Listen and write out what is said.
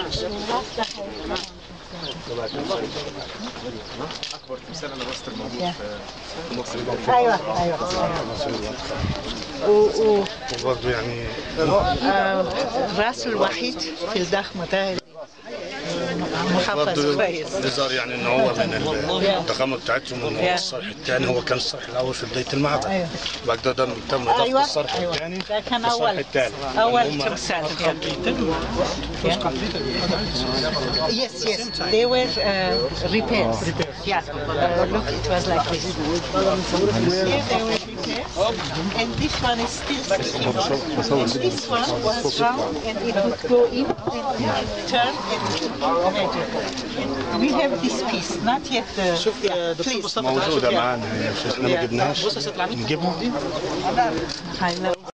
اكبر تمثال الاباستر موجود في مصر ايوه ايوه و- و- وبرضه يعني آه، الراس الوحيد في الضخم ده محافظ برضه كويس يظهر يعني ان هو من الضخامه بتاعتهم ان هو Yeah. الصرح الثاني هو كان الصرح الاول في بدايه المعبد أيوه. بعد كده ده تم اضافه ايوه الصرح ايوه الثاني ده كان الصرح اول الثالث اول تمثال Yes, yes. They were uh, repairs. Yeah. Uh, look, it was like this. Here they were repairs, and this one is still sticking on. And this one was round, and it would go in and turn and and we have this piece, not yet the. Yeah, please. موجوده معانا هي مش اسمنا ما جبناش نجيبها I know.